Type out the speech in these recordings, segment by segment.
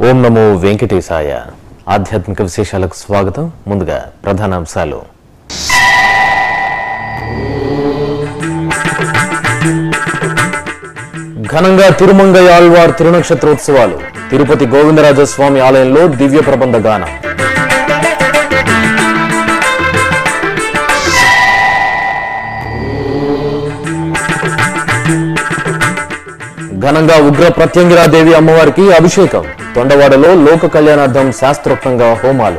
ఓం నమో వెంకటేశాయ ఆధ్యాత్మిక విశేషాలకు స్వాగతం ముందుగా ప్రధానాంశాలు ఘనంగా తిరుమంగై ఆళ్వార్ తిరునక్షత్రోత్సవాలు తిరుపతి గోవిందరాజస్వామి ఆలయంలో దివ్య ప్రబంధ గానం ఘనంగా ఉగ్ర ప్రత్యంగిరాదేవి అమ్మవారికి అభిషేకం తొండవాడలో లోక కళ్యాణార్థం శాస్త్రోక్తంగా హోమాలు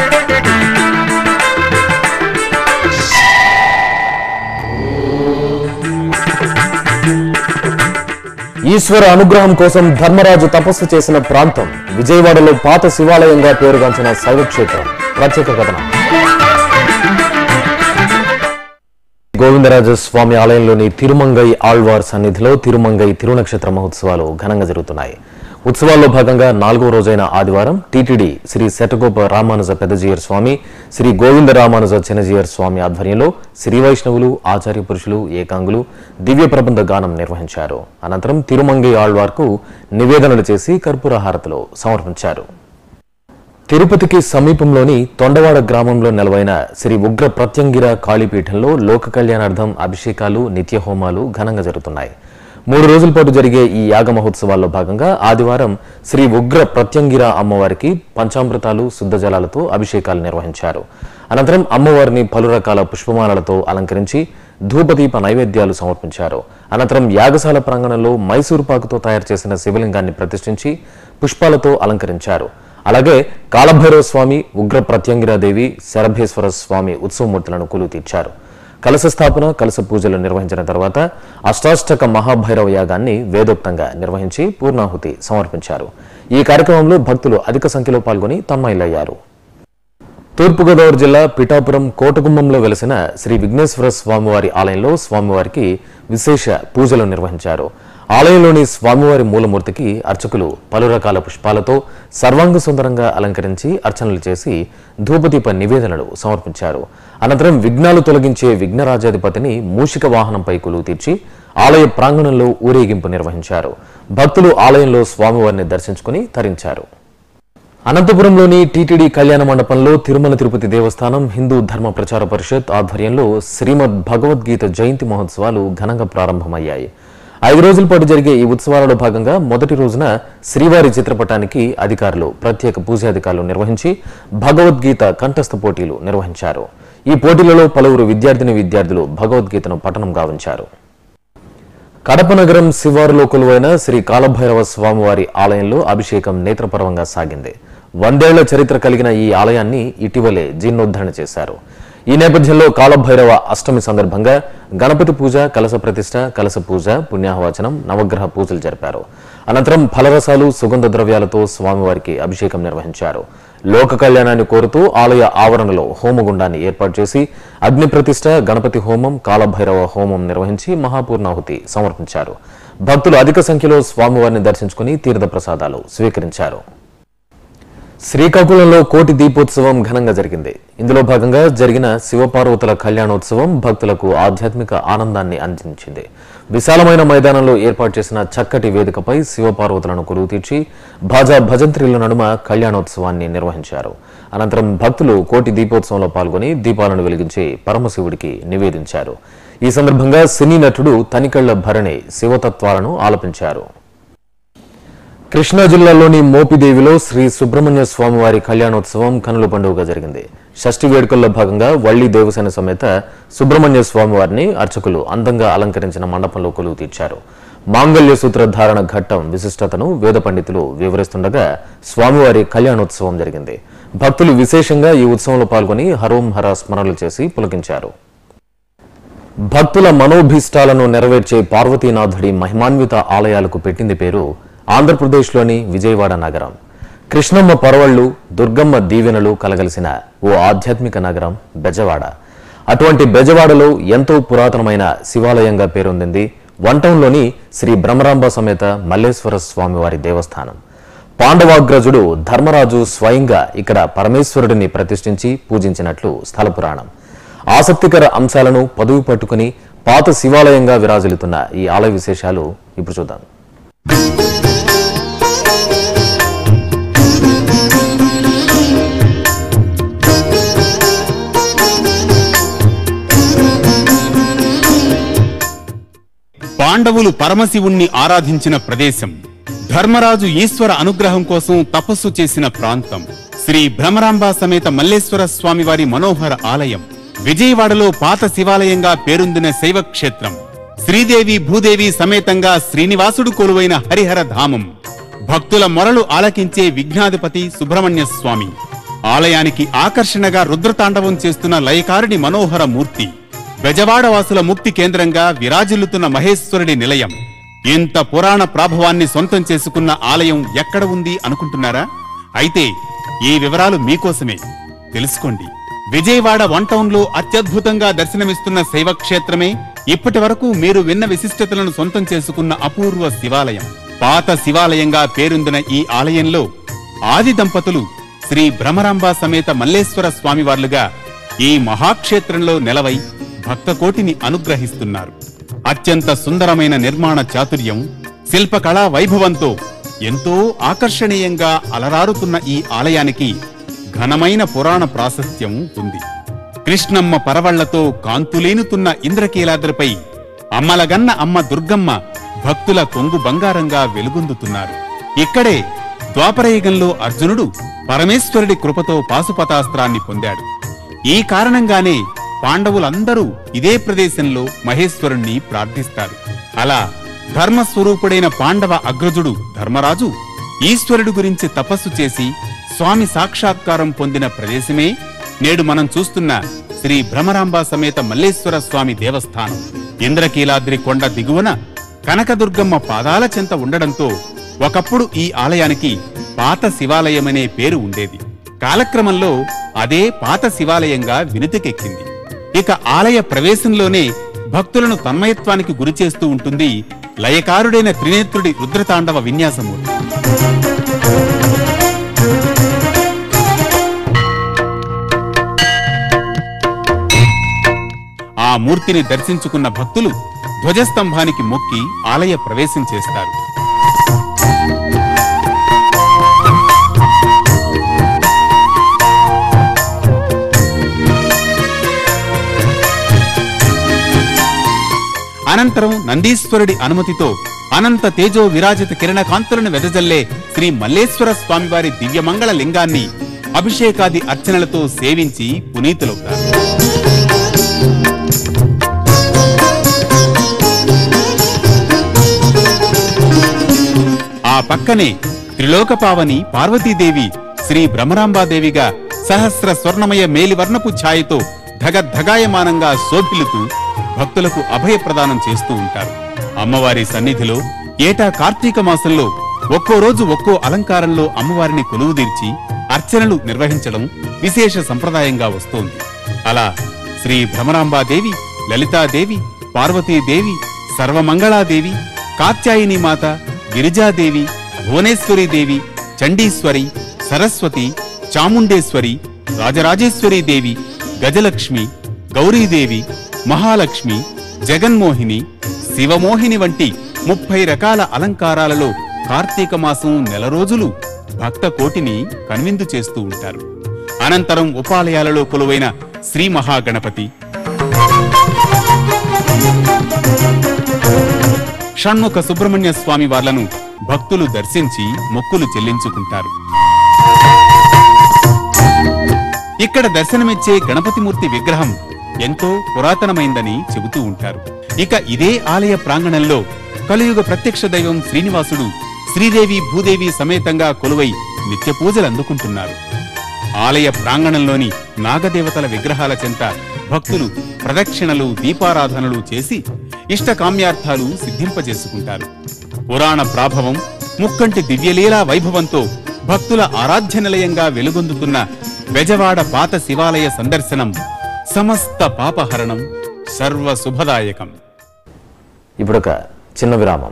ఈశ్వర అనుగ్రహం కోసం ధర్మరాజు తపస్సు చేసిన ప్రాంతం విజయవాడలో పాత శివాలయంగా పేరుగాంచిన శైవక్షేత్రం ప్రత్యేక కథనం గోవిందరాజస్వామి ఆలయంలోని తిరుమంగై ఆళ్వార్ సన్నిధిలో తిరుమంగై తిరునక్షత్ర మహోత్సవాలు ఘనంగా జరుగుతున్నాయి ఉత్సవాల్లో భాగంగా నాలుగో రోజైన ఆదివారం టీటీడీ శ్రీ శటగోప రామానుజ పెద్దజీయర్ స్వామి శ్రీ గోవింద రామానుజ చిన్నజీయర్ స్వామి ఆధ్వర్యంలో శ్రీ వైష్ణవులు ఆచార్య పురుషులు ఏకాంగులు దివ్య ప్రబంధ గానం నిర్వహించారు అనంతరం తిరుమంగై ఆళ్వార్కు నివేదనలు చేసి కర్పూర హారతులు సమర్పించారు తిరుపతికి సమీపంలోని తొండవాడ గ్రామంలో నెలవైన శ్రీ ఉగ్ర ప్రత్యంగిర కాళీపీఠంలో లోక కళ్యాణార్థం అభిషేకాలు నిత్య హోమాలు ఘనంగా జరుగుతున్నాయి మూడు రోజుల పాటు జరిగే ఈ యాగ మహోత్సవాల్లో భాగంగా ఆదివారం శ్రీ ఉగ్ర ప్రత్యంగిర అమ్మవారికి పంచామృతాలు శుద్ధ జలాలతో అభిషేకాలు నిర్వహించారు అనంతరం అమ్మవారిని పలు రకాల పుష్పమాలలతో అలంకరించి ధూపదీప నైవేద్యాలు సమర్పించారు అనంతరం యాగశాల ప్రాంగణంలో మైసూరు పాకుతో తయారు చేసిన శివలింగాన్ని ప్రతిష్ఠించి పుష్పాలతో అలంకరించారు అలాగే కాలభైరవ స్వామి ఉగ్ర ప్రత్యంగిరాదేవి శరభేశ్వర స్వామి ఉత్సవమూర్తులను కొలువు తీర్చారు కలశ స్థాపన కలశ పూజలు నిర్వహించిన తర్వాత అష్టాష్టక మహాభైరవ యాగాన్ని వేదోక్తంగా నిర్వహించి పూర్ణాహుతి సమర్పించారు ఈ కార్యక్రమంలో భక్తులు అధిక సంఖ్యలో పాల్గొని తన్మయులయ్యారు తూర్పుగోదావరి జిల్లా పిఠాపురం కోటగుమ్మంలో వెలసిన శ్రీ విఘ్నేశ్వర స్వామివారి ఆలయంలో స్వామివారికి విశేష పూజలు నిర్వహించారు ఆలయంలోని స్వామివారి మూలమూర్తికి అర్చకులు పలు రకాల పుష్పాలతో సర్వాంగ సుందరంగా అలంకరించి అర్చనలు చేసి ధూపదీప నివేదనలు సమర్పించారు అనంతరం విఘ్నాలు తొలగించే విఘ్నరాజాధిపతిని మూషిక వాహనంపై కొలువు తీర్చి ఆలయ ప్రాంగణంలో ఊరేగింపు నిర్వహించారు భక్తులు ఆలయంలో స్వామివారిని దర్శించుకుని తరించారు అనంతపురంలోని టీటీడీ కళ్యాణ మండపంలో తిరుమల తిరుపతి దేవస్థానం హిందూ ధర్మ ప్రచార పరిషత్ ఆధ్వర్యంలో శ్రీమద్ భగవద్గీత జయంతి మహోత్సవాలు ఘనంగా ప్రారంభమయ్యాయి ఐదు రోజుల పాటు జరిగే ఈ ఉత్సవాలలో భాగంగా మొదటి రోజున శ్రీవారి చిత్రపటానికి అధికారులు ప్రత్యేక పూజాధికారులు నిర్వహించి భగవద్గీత కంఠస్థ పోటీలు నిర్వహించారు ఈ పోటీలలో పలువురు విద్యార్థిని విద్యార్థులు భగవద్గీతను పఠనం గావించారు కడప నగరం శివారులో కొలువైన శ్రీ కాలభైరవ స్వామివారి ఆలయంలో అభిషేకం నేత్రపర్వంగా సాగింది వందేళ్ల చరిత్ర కలిగిన ఈ ఆలయాన్ని ఇటీవలే జీర్ణోద్ధరణ చేశారు ఈ నేపథ్యంలో కాలభైరవ అష్టమి సందర్భంగా గణపతి పూజ కలస ప్రతిష్ట కలస పూజ పుణ్యాహవచనం నవగ్రహ పూజలు జరిపారు అనంతరం ఫలరసాలు సుగంధ ద్రవ్యాలతో స్వామివారికి అభిషేకం నిర్వహించారు లోక కళ్యాణాన్ని కోరుతూ ఆలయ ఆవరణలో హోమగుండాన్ని ఏర్పాటు చేసి అగ్ని ప్రతిష్ట గణపతి హోమం కాలభైరవ హోమం నిర్వహించి మహాపూర్ణాహుతి సమర్పించారు భక్తులు అధిక సంఖ్యలో స్వామివారిని దర్శించుకుని తీర్థ ప్రసాదాలు స్వీకరించారు శ్రీకాకుళంలో కోటి దీపోత్సవం ఘనంగా జరిగింది ఇందులో భాగంగా జరిగిన శివపార్వతుల కళ్యాణోత్సవం భక్తులకు ఆధ్యాత్మిక ఆనందాన్ని అందించింది విశాలమైన మైదానంలో ఏర్పాటు చేసిన చక్కటి వేదికపై శివపార్వతులను కొలువు తీర్చి భాజా భజంత్రిల నడుమ కళ్యాణోత్సవాన్ని నిర్వహించారు అనంతరం భక్తులు కోటి దీపోత్సవంలో పాల్గొని దీపాలను వెలిగించి పరమశివుడికి నివేదించారు ఈ సందర్భంగా సినీ నటుడు తనికళ్ల భరణి శివతత్వాలను ఆలపించారు కృష్ణా జిల్లాలోని మోపిదేవిలో శ్రీ సుబ్రహ్మణ్య స్వామివారి కళ్యాణోత్సవం కనుల పండుగగా జరిగింది షష్ఠి వేడుకల్లో భాగంగా వల్లి దేవసేన సమేత సుబ్రహ్మణ్య స్వామివారిని అర్చకులు అందంగా అలంకరించిన మండపంలో కొలువు తీర్చారు మాంగళ్య సూత్ర ధారణ ఘట్టం విశిష్టతను వేద పండితులు వివరిస్తుండగా స్వామివారి కళ్యాణోత్సవం జరిగింది భక్తులు విశేషంగా ఈ ఉత్సవంలో పాల్గొని హరోం హర స్మరణలు చేసి పులకించారు భక్తుల మనోభీష్టాలను నెరవేర్చే పార్వతీనాథుడి మహిమాన్విత ఆలయాలకు పెట్టింది పేరు ఆంధ్రప్రదేశ్లోని విజయవాడ నగరం కృష్ణమ్మ పరవళ్లు దుర్గమ్మ దీవెనలు కలగలిసిన ఓ ఆధ్యాత్మిక నగరం బెజవాడ అటువంటి బెజవాడలో ఎంతో పురాతనమైన శివాలయంగా పేరొందింది వన్ టౌన్లోని శ్రీ బ్రహ్మరాంబ సమేత మల్లేశ్వర స్వామివారి దేవస్థానం పాండవాగ్రజుడు ధర్మరాజు స్వయంగా ఇక్కడ పరమేశ్వరుడిని ప్రతిష్ఠించి పూజించినట్లు స్థల పురాణం ఆసక్తికర అంశాలను పదువు పట్టుకుని పాత శివాలయంగా విరాజిల్లుతున్న ఈ ఆలయ విశేషాలు ఇప్పుడు చూద్దాం పాండవులు పరమశివుణ్ణి ఆరాధించిన ప్రదేశం ధర్మరాజు ఈశ్వర అనుగ్రహం కోసం తపస్సు చేసిన ప్రాంతం శ్రీ భ్రమరాంబ సమేత మల్లేశ్వర స్వామివారి మనోహర ఆలయం విజయవాడలో పాత శివాలయంగా పేరొందిన శైవ క్షేత్రం శ్రీదేవి భూదేవి సమేతంగా శ్రీనివాసుడు కొలువైన హరిహర ధామం భక్తుల మొరలు ఆలకించే విఘ్నాధిపతి సుబ్రహ్మణ్య స్వామి ఆలయానికి ఆకర్షణగా రుద్రతాండవం చేస్తున్న లయకారుడి మనోహర మూర్తి బెజవాడ వాసుల ముక్తి కేంద్రంగా విరాజిల్లుతున్న మహేశ్వరుడి నిలయం ఇంత పురాణ ప్రాభవాన్ని సొంతం చేసుకున్న ఆలయం ఎక్కడ ఉంది అనుకుంటున్నారా అయితే ఈ వివరాలు మీకోసమే తెలుసుకోండి విజయవాడ వన్ టౌన్ లో అత్యద్భుతంగా దర్శనమిస్తున్న శైవ క్షేత్రమే ఇప్పటి వరకు మీరు విన్న విశిష్టతలను సొంతం చేసుకున్న అపూర్వ శివాలయం పాత శివాలయంగా పేరొందిన ఈ ఆలయంలో ఆది దంపతులు శ్రీ భ్రమరాంబ సమేత మల్లేశ్వర స్వామివార్లుగా ఈ మహాక్షేత్రంలో నెలవై భక్తకోటిని అనుగ్రహిస్తున్నారు అత్యంత సుందరమైన నిర్మాణ చాతుర్యం శిల్పకళా వైభవంతో ఎంతో ఆకర్షణీయంగా అలరారుతున్న ఈ ఆలయానికి ఘనమైన పురాణ ప్రాశస్త్యం ఉంది కృష్ణమ్మ పరవళ్లతో కాంతులేనుతున్న ఇంద్రకీలాద్రిపై అమ్మలగన్న అమ్మ దుర్గమ్మ భక్తుల కొంగు బంగారంగా వెలుగొందుతున్నారు ఇక్కడే ద్వాపరయుగంలో అర్జునుడు పరమేశ్వరుడి కృపతో పాశుపతాస్త్రాన్ని పొందాడు ఈ కారణంగానే పాండవులందరూ ఇదే ప్రదేశంలో మహేశ్వరుణ్ణి ప్రార్థిస్తారు అలా ధర్మస్వరూపుడైన పాండవ అగ్రజుడు ధర్మరాజు ఈశ్వరుడు గురించి తపస్సు చేసి స్వామి సాక్షాత్కారం పొందిన ప్రదేశమే నేడు మనం చూస్తున్న శ్రీ భ్రమరాంబ సమేత మల్లేశ్వర స్వామి దేవస్థానం ఇంద్రకీలాద్రి కొండ దిగువన కనకదుర్గమ్మ పాదాల చెంత ఉండడంతో ఒకప్పుడు ఈ ఆలయానికి పాత శివాలయమనే పేరు ఉండేది కాలక్రమంలో అదే పాత శివాలయంగా వినుతికెక్కింది ఇక ఆలయ ప్రవేశంలోనే భక్తులను తన్మయత్వానికి గురిచేస్తూ ఉంటుంది లయకారుడైన త్రినేత్రుడి రుద్రతాండవ విన్యాసమూర్తి ఆ మూర్తిని దర్శించుకున్న భక్తులు ధ్వజస్తంభానికి మొక్కి ఆలయ ప్రవేశం చేస్తారు అనంతరం నందీశ్వరుడి అనుమతితో అనంత తేజో విరాజిత కిరణ కాంతులను వెదజల్లే శ్రీ మల్లేశ్వర స్వామివారి దివ్యమంగళ లింగాన్ని అభిషేకాది అర్చనలతో సేవించి పునీతులవుతారు ఆ పక్కనే త్రిలోకపావని పార్వతీదేవి శ్రీ భ్రమరాంబాదేవిగా సహస్ర స్వర్ణమయ మేలివర్ణపు ఛాయతో ధగద్ధగాయమానంగా శోభిల్లుతూ భక్తులకు అభయ ప్రదానం చేస్తూ ఉంటారు అమ్మవారి సన్నిధిలో ఏటా కార్తీక మాసంలో ఒక్కో రోజు ఒక్కో అలంకారంలో అమ్మవారిని కొలువుదీర్చి అర్చనలు నిర్వహించడం విశేష సంప్రదాయంగా వస్తోంది అలా శ్రీ భ్రమరాంబాదేవి లలితాదేవి పార్వతీదేవి సర్వమంగళాదేవి కాత్యాయిని మాత గిరిజాదేవి భువనేశ్వరి దేవి చండీశ్వరి సరస్వతి చాముండేశ్వరి రాజరాజేశ్వరి దేవి గజలక్ష్మి గౌరీదేవి మహాలక్ష్మి జగన్మోహిని శివమోహిని వంటి ముప్పై రకాల అలంకారాలలో కార్తీక మాసం నెల రోజులు భక్త కోటిని కనువిందు చేస్తూ ఉంటారు అనంతరం ఉపాలయాలలో కొలువైన శ్రీ మహాగణపతి షణ్ముఖ సుబ్రహ్మణ్య స్వామి వార్లను భక్తులు దర్శించి మొక్కులు చెల్లించుకుంటారు ఇక్కడ దర్శనమిచ్చే గణపతిమూర్తి విగ్రహం ఎంతో పురాతనమైందని చెబుతూ ఉంటారు ఇక ఇదే ఆలయ ప్రాంగణంలో కలియుగ ప్రత్యక్ష దైవం శ్రీనివాసుడు శ్రీదేవి భూదేవి సమేతంగా కొలువై నిత్య పూజలు అందుకుంటున్నారు ఆలయ ప్రాంగణంలోని నాగదేవతల విగ్రహాల చెంత భక్తులు ప్రదక్షిణలు దీపారాధనలు చేసి ఇష్టకామ్యార్థాలు సిద్ధింపజేసుకుంటారు పురాణ ప్రాభవం ముక్కంటి దివ్యలీలా వైభవంతో భక్తుల ఆరాధ్య నిలయంగా వెలుగొందుతున్న బెజవాడ పాత శివాలయ సందర్శనం సమస్త పాపహరణం సర్వ శుభదాయకం ఇప్పుడొక చిన్న విరామం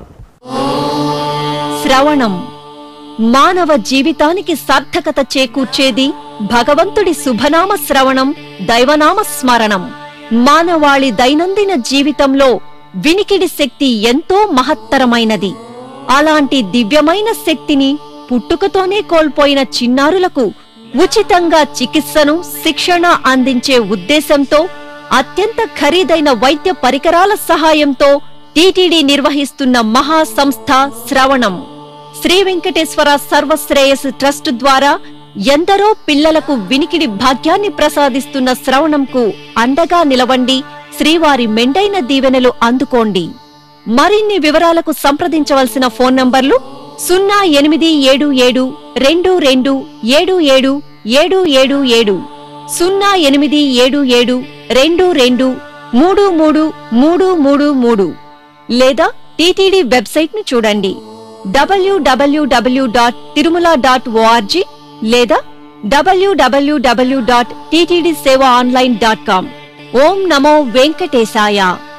శ్రవణం మానవ జీవితానికి సార్థకత చేకూర్చేది భగవంతుడి శుభనామ శ్రవణం దైవనామ స్మరణం మానవాళి దైనందిన జీవితంలో వినికిడి శక్తి ఎంతో మహత్తరమైనది అలాంటి దివ్యమైన శక్తిని పుట్టుకతోనే కోల్పోయిన చిన్నారులకు ఉచితంగా చికిత్సను శిక్షణ అందించే ఉద్దేశంతో అత్యంత ఖరీదైన వైద్య పరికరాల సహాయంతో టీటీడీ నిర్వహిస్తున్న మహా సంస్థ శ్రవణం శ్రీ వెంకటేశ్వర సర్వశ్రేయస్ ట్రస్ట్ ద్వారా ఎందరో పిల్లలకు వినికిడి భాగ్యాన్ని ప్రసాదిస్తున్న శ్రవణంకు అండగా నిలవండి శ్రీవారి మెండైన దీవెనలు అందుకోండి మరిన్ని వివరాలకు సంప్రదించవలసిన ఫోన్ నంబర్లు సున్నా ఎనిమిది ఏడు ఏడు రెండు రెండు ఏడు ఏడు ఏడు ఏడు ఏడు సున్నా ఎనిమిది ఏడు ఏడు రెండు రెండు మూడు మూడు మూడు మూడు మూడు లేదా టీటీడీ వెబ్సైట్ ను చూడండి W W W dot Tirumala dot O R G లేదా W W W dot TTD seva online dot com ఓం నమో వెంకటేశాయ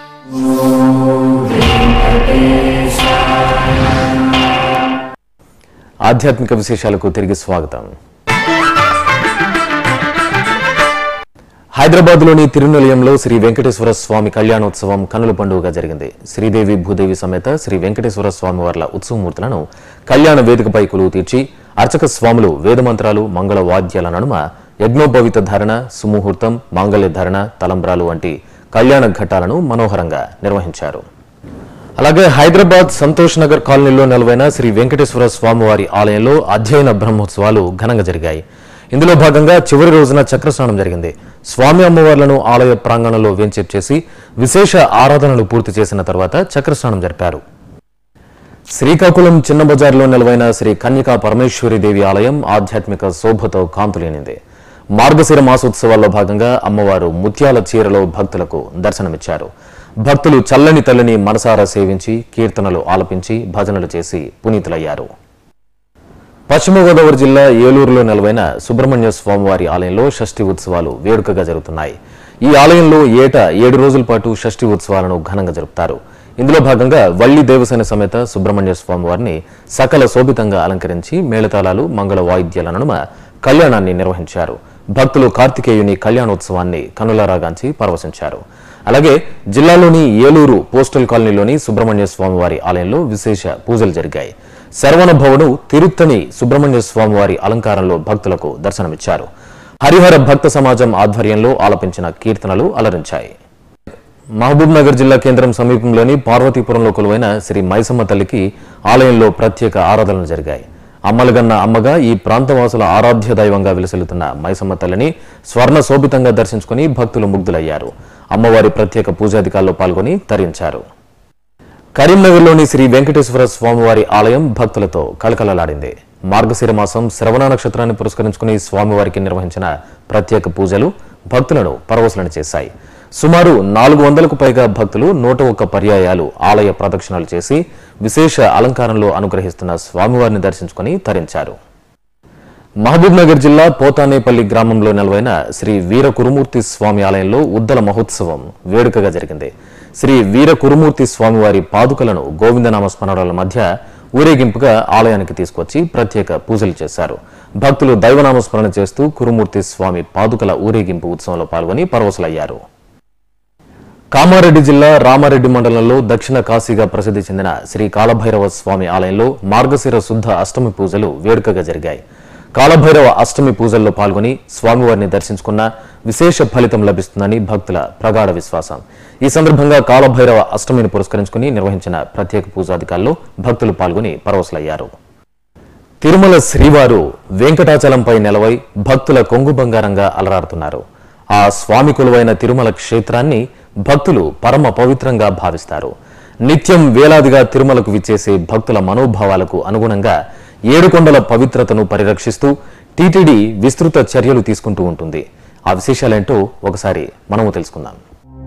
ఆధ్యాత్మిక విశేషాలకు తిరిగి స్వాగతం హైదరాబాద్లోని తిరునిలయంలో శ్రీ వెంకటేశ్వర స్వామి కళ్యాణోత్సవం కనుల పండుగగా జరిగింది శ్రీదేవి భూదేవి సమేత శ్రీ వెంకటేశ్వర స్వామి వార్ల ఉత్సవమూర్తులను కళ్యాణ వేదికపై కొలువు తీర్చి అర్చక స్వాములు వేదమంత్రాలు మంగళ వాద్యాల నడుమ యజ్ఞోపవిత ధారణ సుముహూర్తం మాంగళ్య ధారణ తలంబ్రాలు వంటి కళ్యాణ ఘట్టాలను మనోహరంగా నిర్వహించారు అలాగే హైదరాబాద్ సంతోష్ నగర్ కాలనీలో నెలవైన శ్రీ వెంకటేశ్వర స్వామివారి ఆలయంలో అధ్యయన బ్రహ్మోత్సవాలు ఘనంగా జరిగాయి ఇందులో భాగంగా చివరి రోజున చక్రస్నానం జరిగింది స్వామి అమ్మవార్లను ఆలయ ప్రాంగణంలో వేంచేపు చేసి విశేష ఆరాధనలు పూర్తి చేసిన తర్వాత చక్రస్నానం జరిపారు శ్రీకాకుళం చిన్న బజార్లో నెలవైన శ్రీ కన్యకా పరమేశ్వరి దేవి ఆలయం ఆధ్యాత్మిక శోభతో కాంతులేనింది మార్గశిర మాసోత్సవాల్లో భాగంగా అమ్మవారు ముత్యాల చీరలో భక్తులకు దర్శనమిచ్చారు భక్తులు చల్లని తల్లిని మనసారా సేవించి కీర్తనలు ఆలపించి భజనలు చేసి పునీతులయ్యారు పశ్చిమ గోదావరి జిల్లా ఏలూరులో నెలవైన సుబ్రహ్మణ్య స్వామివారి ఆలయంలో షష్ఠి ఉత్సవాలు వేడుకగా జరుగుతున్నాయి ఈ ఆలయంలో ఏటా ఏడు రోజుల పాటు షష్ఠి ఉత్సవాలను ఘనంగా జరుపుతారు ఇందులో భాగంగా వల్లి దేవసేన సమేత సుబ్రహ్మణ్య స్వామివారిని సకల శోభితంగా అలంకరించి మేళతాళాలు మంగళ వాయిద్యాల నడుమ కళ్యాణాన్ని నిర్వహించారు భక్తులు కార్తికేయుని కళ్యాణోత్సవాన్ని కనులారాగాంచి పరవశించారు అలాగే జిల్లాలోని ఏలూరు పోస్టల్ కాలనీలోని సుబ్రహ్మణ్య స్వామివారి ఆలయంలో విశేష పూజలు జరిగాయి శరవణ భవను తిరుత్తని సుబ్రహ్మణ్య స్వామివారి అలంకారంలో భక్తులకు దర్శనమిచ్చారు హరిహర భక్త సమాజం ఆధ్వర్యంలో ఆలపించిన కీర్తనలు అలరించాయి మహబూబ్ నగర్ జిల్లా కేంద్రం సమీపంలోని పార్వతీపురంలో కొలువైన శ్రీ మైసమ్మ తల్లికి ఆలయంలో ప్రత్యేక ఆరాధనలు జరిగాయి అమ్మలగన్న అమ్మగా ఈ ప్రాంతవాసుల ఆరాధ్య దైవంగా విలసిల్లుతున్న మైసమ్మ తల్లిని స్వర్ణ శోభితంగా దర్శించుకుని భక్తులు ముగ్ధులయ్యారు అమ్మవారి ప్రత్యేక పూజాధికాల్లో పాల్గొని తరించారు కరీంనగర్లోని శ్రీ వెంకటేశ్వర స్వామివారి ఆలయం భక్తులతో కళకళలాడింది మార్గశిర మాసం శ్రవణ నక్షత్రాన్ని పురస్కరించుకుని స్వామివారికి నిర్వహించిన ప్రత్యేక పూజలు భక్తులను పరవశులను చేశాయి సుమారు నాలుగు వందలకు పైగా భక్తులు నూట ఒక్క పర్యాయాలు ఆలయ ప్రదక్షిణలు చేసి విశేష అలంకారంలో అనుగ్రహిస్తున్న స్వామివారిని దర్శించుకుని తరించారు మహబూబ్ నగర్ జిల్లా పోతానేపల్లి గ్రామంలో నెలవైన శ్రీ వీర కురుమూర్తి స్వామి ఆలయంలో ఉద్దల మహోత్సవం వేడుకగా జరిగింది శ్రీ వీర కురుమూర్తి స్వామివారి పాదుకలను గోవిందనామ స్మరణల మధ్య ఊరేగింపుగా ఆలయానికి తీసుకొచ్చి ప్రత్యేక పూజలు చేశారు భక్తులు దైవనామ స్మరణ చేస్తూ కురుమూర్తి స్వామి పాదుకల ఊరేగింపు ఉత్సవంలో పాల్గొని పరవశులయ్యారు కామారెడ్డి జిల్లా రామారెడ్డి మండలంలో దక్షిణ కాశీగా ప్రసిద్ధి చెందిన శ్రీ కాలభైరవ స్వామి ఆలయంలో మార్గశిర శుద్ధ అష్టమి పూజలు వేడుకగా జరిగాయి కాలభైరవ అష్టమి పూజల్లో పాల్గొని స్వామివారిని దర్శించుకున్న విశేష ఫలితం లభిస్తుందని భక్తుల ప్రగాఢ విశ్వాసం ఈ సందర్భంగా కాలభైరవ అష్టమిని పురస్కరించుకుని నిర్వహించిన ప్రత్యేక పూజాధికాల్లో భక్తులు పాల్గొని పరవశులయ్యారు తిరుమల శ్రీవారు వెంకటాచలంపై నెలవై భక్తుల కొంగు బంగారంగా అలరాడుతున్నారు ఆ స్వామి కొలువైన తిరుమల క్షేత్రాన్ని భక్తులు పరమ పవిత్రంగా భావిస్తారు నిత్యం వేలాదిగా తిరుమలకు విచ్చేసే భక్తుల మనోభావాలకు అనుగుణంగా ఏడుకొండల పవిత్రతను పరిరక్షిస్తూ టీటీడీ విస్తృత చర్యలు తీసుకుంటూ ఉంటుంది ఆ విశేషాలేంటో ఒకసారి మనము తెలుసుకుందాం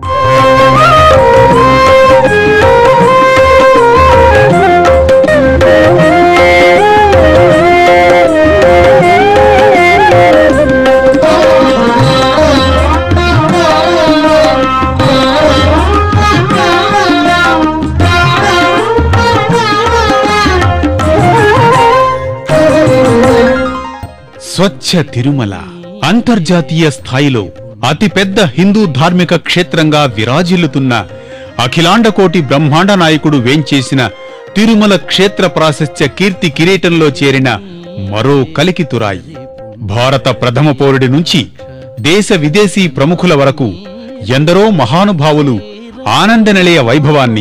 స్వచ్ఛ తిరుమల అంతర్జాతీయ స్థాయిలో అతిపెద్ద హిందూ ధార్మిక క్షేత్రంగా విరాజిల్లుతున్న అఖిలాండకోటి బ్రహ్మాండ నాయకుడు వేంచేసిన తిరుమల క్షేత్ర ప్రాశస్త్య కీర్తి కిరీటంలో చేరిన మరో కలికితురాయి భారత ప్రథమ పౌరుడి నుంచి దేశ విదేశీ ప్రముఖుల వరకు ఎందరో మహానుభావులు ఆనంద నిలయ వైభవాన్ని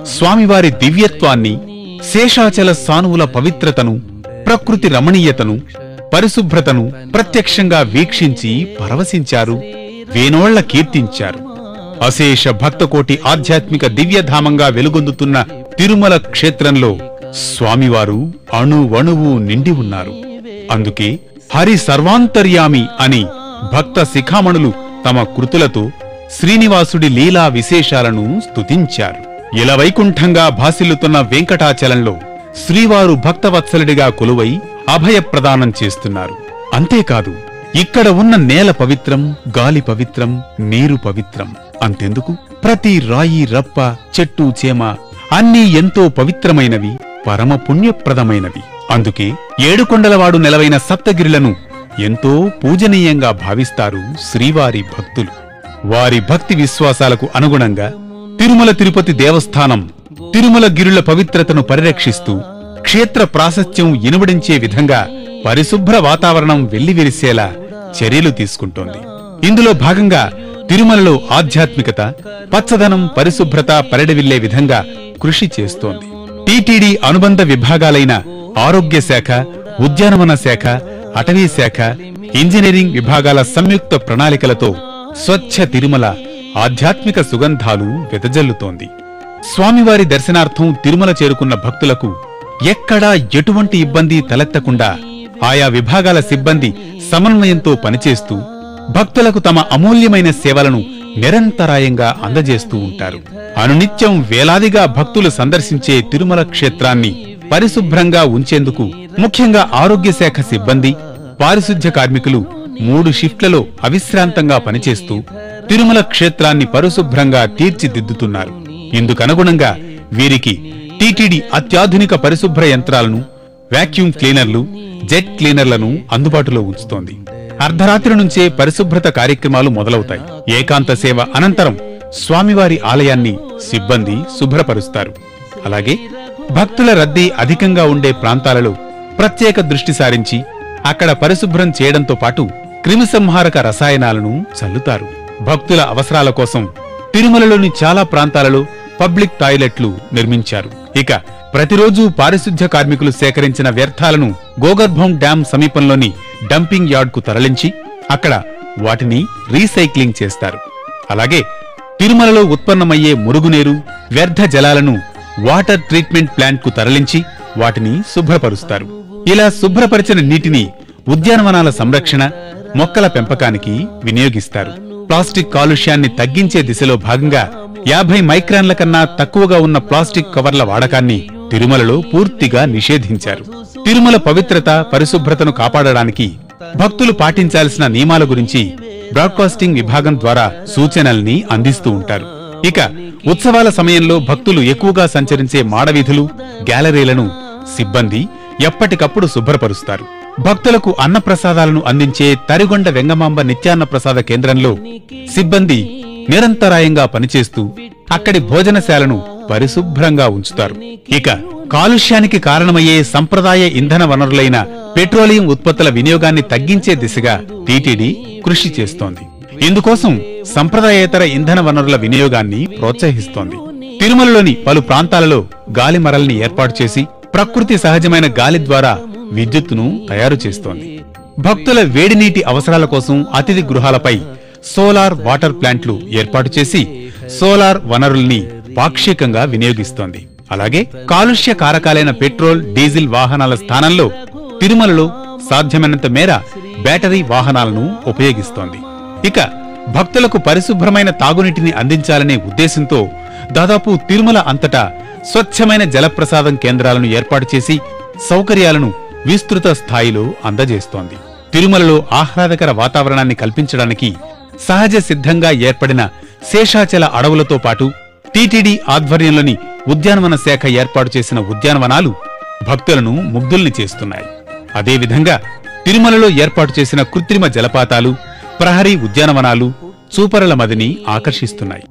స్వామివారి దివ్యత్వాన్ని శేషాచల సానువుల పవిత్రతను ప్రకృతి రమణీయతను పరిశుభ్రతను ప్రత్యక్షంగా వీక్షించి పరవశించారు వేనోళ్ల కీర్తించారు అశేష భక్తకోటి ఆధ్యాత్మిక దివ్యధామంగా వెలుగొందుతున్న తిరుమల క్షేత్రంలో స్వామివారు అణువణువు నిండి ఉన్నారు అందుకే హరి సర్వాంతర్యామి అని భక్త శిఖామణులు తమ కృతులతో శ్రీనివాసుడి లీలా విశేషాలను స్తుతించారు ఇలవైకుంఠంగా భాసిల్లుతున్న వెంకటాచలంలో శ్రీవారు భక్తవత్సలుడిగా కొలువై అభయ ప్రదానం చేస్తున్నారు అంతేకాదు ఇక్కడ ఉన్న నేల పవిత్రం గాలి పవిత్రం నీరు పవిత్రం అంతెందుకు ప్రతి రాయి రప్ప చెట్టు చేమ అన్నీ ఎంతో పవిత్రమైనవి పరమ పుణ్యప్రదమైనవి అందుకే ఏడుకొండలవాడు నెలవైన సప్తగిరులను ఎంతో పూజనీయంగా భావిస్తారు శ్రీవారి భక్తులు వారి భక్తి విశ్వాసాలకు అనుగుణంగా తిరుమల తిరుపతి దేవస్థానం తిరుమల గిరుల పవిత్రతను పరిరక్షిస్తూ క్షేత్ర ప్రాశస్త్యం ఇనుబడించే విధంగా పరిశుభ్ర వాతావరణం వెల్లివిరిసేలా చర్యలు తీసుకుంటోంది ఇందులో భాగంగా తిరుమలలో ఆధ్యాత్మికత పచ్చదనం పరిశుభ్రత పరిడవిల్లే విధంగా కృషి చేస్తోంది టీటీడీ అనుబంధ విభాగాలైన ఆరోగ్య శాఖ ఉద్యానవన శాఖ అటవీ శాఖ ఇంజనీరింగ్ విభాగాల సంయుక్త ప్రణాళికలతో స్వచ్ఛ తిరుమల ఆధ్యాత్మిక సుగంధాలు వెదజల్లుతోంది స్వామివారి దర్శనార్థం తిరుమల చేరుకున్న భక్తులకు ఎక్కడా ఎటువంటి ఇబ్బంది తలెత్తకుండా ఆయా విభాగాల సిబ్బంది సమన్వయంతో పనిచేస్తూ భక్తులకు తమ అమూల్యమైన సేవలను నిరంతరాయంగా అందజేస్తూ ఉంటారు అనునిత్యం వేలాదిగా భక్తులు సందర్శించే తిరుమల క్షేత్రాన్ని పరిశుభ్రంగా ఉంచేందుకు ముఖ్యంగా ఆరోగ్య శాఖ సిబ్బంది పారిశుధ్య కార్మికులు మూడు షిఫ్ట్లలో అవిశ్రాంతంగా పనిచేస్తూ తిరుమల క్షేత్రాన్ని పరిశుభ్రంగా తీర్చిదిద్దుతున్నారు ఇందుకనుగుణంగా వీరికి టీటీడీ అత్యాధునిక పరిశుభ్ర యంత్రాలను వాక్యూమ్ క్లీనర్లు జెట్ క్లీనర్లను అందుబాటులో ఉంచుతోంది అర్ధరాత్రి నుంచే పరిశుభ్రత కార్యక్రమాలు మొదలవుతాయి ఏకాంత సేవ అనంతరం స్వామివారి ఆలయాన్ని సిబ్బంది శుభ్రపరుస్తారు అలాగే భక్తుల రద్దీ అధికంగా ఉండే ప్రాంతాలలో ప్రత్యేక దృష్టి సారించి అక్కడ పరిశుభ్రం చేయడంతో పాటు క్రిమిసంహారక రసాయనాలను చల్లుతారు భక్తుల అవసరాల కోసం తిరుమలలోని చాలా ప్రాంతాలలో పబ్లిక్ టాయిలెట్లు నిర్మించారు ఇక ప్రతిరోజు పారిశుధ్య కార్మికులు సేకరించిన వ్యర్థాలను గోగర్భం డ్యాం సమీపంలోని డంపింగ్ యార్డ్కు తరలించి అక్కడ వాటిని రీసైక్లింగ్ చేస్తారు అలాగే తిరుమలలో ఉత్పన్నమయ్యే మురుగునీరు వ్యర్థ జలాలను వాటర్ ట్రీట్మెంట్ ప్లాంట్కు తరలించి వాటిని శుభ్రపరుస్తారు ఇలా శుభ్రపరిచిన నీటిని ఉద్యానవనాల సంరక్షణ మొక్కల పెంపకానికి వినియోగిస్తారు ప్లాస్టిక్ కాలుష్యాన్ని తగ్గించే దిశలో భాగంగా యాభై మైక్రాన్ల కన్నా తక్కువగా ఉన్న ప్లాస్టిక్ కవర్ల వాడకాన్ని తిరుమలలో పూర్తిగా నిషేధించారు తిరుమల పవిత్రత పరిశుభ్రతను కాపాడడానికి భక్తులు పాటించాల్సిన నియమాల గురించి బ్రాడ్కాస్టింగ్ విభాగం ద్వారా సూచనల్ని అందిస్తూ ఉంటారు ఇక ఉత్సవాల సమయంలో భక్తులు ఎక్కువగా సంచరించే మాడవీధులు గ్యాలరీలను సిబ్బంది ఎప్పటికప్పుడు శుభ్రపరుస్తారు భక్తులకు అన్నప్రసాదాలను అందించే తరిగొండ వెంగమాంబ నిత్యాన్న ప్రసాద కేంద్రంలో సిబ్బంది నిరంతరాయంగా పనిచేస్తూ అక్కడి భోజనశాలను పరిశుభ్రంగా ఉంచుతారు ఇక కాలుష్యానికి కారణమయ్యే సంప్రదాయ ఇంధన వనరులైన పెట్రోలియం ఉత్పత్తుల వినియోగాన్ని తగ్గించే దిశగా టీటీడీ కృషి చేస్తోంది ఇందుకోసం సంప్రదాయేతర ఇంధన వనరుల వినియోగాన్ని ప్రోత్సహిస్తోంది తిరుమలలోని పలు ప్రాంతాలలో గాలి మరల్ని ఏర్పాటు చేసి ప్రకృతి సహజమైన గాలి ద్వారా విద్యుత్తును తయారు చేస్తోంది భక్తుల వేడి నీటి అవసరాల కోసం అతిథి గృహాలపై సోలార్ వాటర్ ప్లాంట్లు ఏర్పాటు చేసి సోలార్ వనరుల్ని పాక్షికంగా వినియోగిస్తోంది అలాగే కాలుష్య కారకాలైన పెట్రోల్ డీజిల్ వాహనాల స్థానంలో తిరుమలలో సాధ్యమైనంత మేర బ్యాటరీ వాహనాలను ఉపయోగిస్తోంది ఇక భక్తులకు పరిశుభ్రమైన తాగునీటిని అందించాలనే ఉద్దేశంతో దాదాపు తిరుమల అంతటా స్వచ్ఛమైన జలప్రసాదం కేంద్రాలను ఏర్పాటు చేసి సౌకర్యాలను విస్తృత స్థాయిలో అందజేస్తోంది తిరుమలలో ఆహ్లాదకర వాతావరణాన్ని కల్పించడానికి సహజ సిద్ధంగా ఏర్పడిన శేషాచల అడవులతో పాటు టీటీడీ ఆధ్వర్యంలోని ఉద్యానవన శాఖ ఏర్పాటు చేసిన ఉద్యానవనాలు భక్తులను ముగ్ధుల్ని చేస్తున్నాయి అదేవిధంగా తిరుమలలో ఏర్పాటు చేసిన కృత్రిమ జలపాతాలు ప్రహరీ ఉద్యానవనాలు చూపరల మదిని ఆకర్షిస్తున్నాయి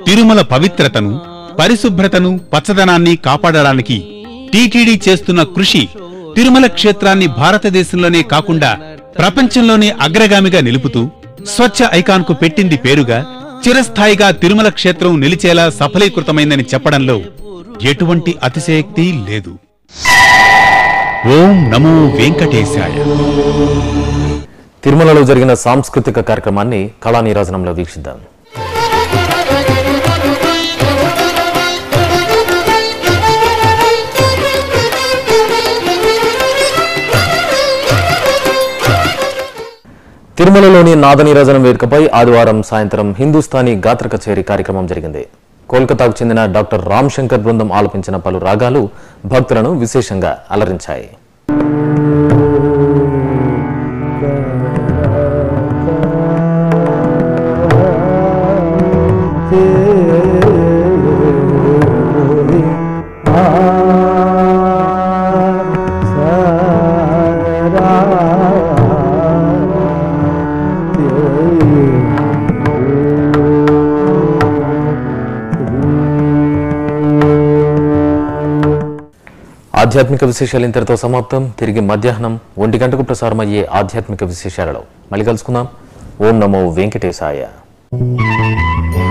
తిరుమల పవిత్రతను పరిశుభ్రతను పచ్చదనాన్ని కాపాడడానికి టీటీడీ చేస్తున్న కృషి తిరుమల క్షేత్రాన్ని భారతదేశంలోనే కాకుండా ప్రపంచంలోనే అగ్రగామిగా నిలుపుతూ స్వచ్ఛ ఐకాన్ కు పెట్టింది పేరుగా చిరస్థాయిగా తిరుమల క్షేత్రం నిలిచేలా సఫలీకృతమైందని చెప్పడంలో ఎటువంటి అతిశయక్తి లేదు ఓం నమో వెంకటేశాయ తిరుమలలో జరిగిన సాంస్కృతిక కార్యక్రమాన్ని కళా నీరాజనంలో వీక్షిద్దాం తిరుమలలోని నాదనీరాజనం వేదికపై ఆదివారం సాయంత్రం హిందుస్థానీ గాత్ర కచేరీ కార్యక్రమం జరిగింది కోల్కతాకు చెందిన డాక్టర్ రామ్ శంకర్ బృందం ఆలపించిన పలు రాగాలు భక్తులను విశేషంగా అలరించాయి ఆధ్యాత్మిక విశేషాలు ఇంతటితో సమాప్తం తిరిగి మధ్యాహ్నం ఒంటి గంటకు ప్రసారమయ్యే ఆధ్యాత్మిక విశేషాలలో మళ్ళీ కలుసుకుందాం ఓం నమో వెంకటేశాయ